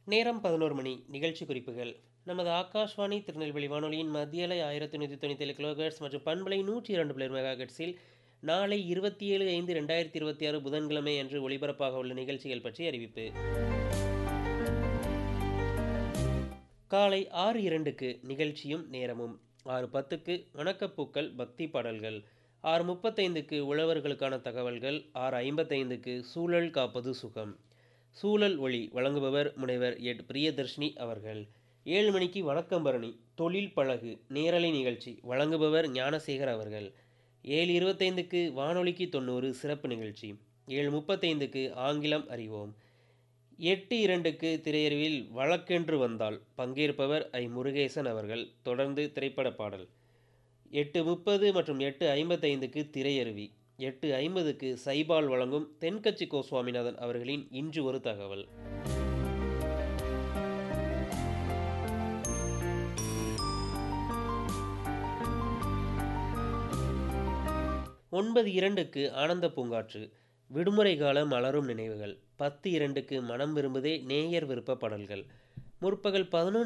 நேரம் பதினோரு மணி நிகழ்ச்சி குறிப்புகள் நமது ஆகாஷ்வாணி திருநெல்வேலி வானொலியின் மத்தியலை ஆயிரத்தி நூற்றி தொண்ணூற்றி ஏழு கிலோஹெர்ட்ஸ் மற்றும் பண்பலை நூற்றி இரண்டு பிளேர் மெகாஹெர்ட்ஸில் நாளை இருபத்தி ஏழு ஐந்து ரெண்டாயிரத்தி இருபத்தி ஆறு புதன்கிழமை அன்று ஒளிபரப்பாக உள்ள நிகழ்ச்சிகள் பற்றி அறிவிப்பு காலை ஆறு இரண்டுக்கு நிகழ்ச்சியும் நேரமும் ஆறு பத்துக்கு வணக்கப்பூக்கள் பக்தி பாடல்கள் ஆறு முப்பத்தைந்துக்கு உழவர்களுக்கான தகவல்கள் ஆறு ஐம்பத்தைந்துக்கு சூழல் காப்பது சுகம் சூழல் ஒளி வழங்குபவர் முனைவர் எட் பிரியதர்ஷினி அவர்கள் ஏழு மணிக்கு வணக்கம் பரணி தொழில் பழகு நேரலை நிகழ்ச்சி வழங்குபவர் ஞானசேகர் அவர்கள் ஏழு இருபத்தைந்துக்கு வானொலிக்கு தொண்ணூறு சிறப்பு நிகழ்ச்சி ஏழு முப்பத்தைந்துக்கு ஆங்கிலம் அறிவோம் எட்டு இரண்டுக்கு திரையறிவில் வழக்கென்று வந்தால் பங்கேற்பவர் ஐ முருகேசன் அவர்கள் தொடர்ந்து திரைப்பட பாடல் எட்டு முப்பது மற்றும் எட்டு ஐம்பத்தைந்துக்கு திரையருவி எட்டு ஐம்பதுக்கு சைபால் வழங்கும் தென்கட்சி கோ சுவாமிநாதன் அவர்களின் இன்று ஒரு தகவல் ஒன்பது இரண்டுக்கு ஆனந்த பூங்காற்று விடுமுறை கால மலரும் நினைவுகள் பத்து இரண்டுக்கு மனம் விரும்புதே நேயர் விருப்ப பாடல்கள் முற்பகல் பதினொன்று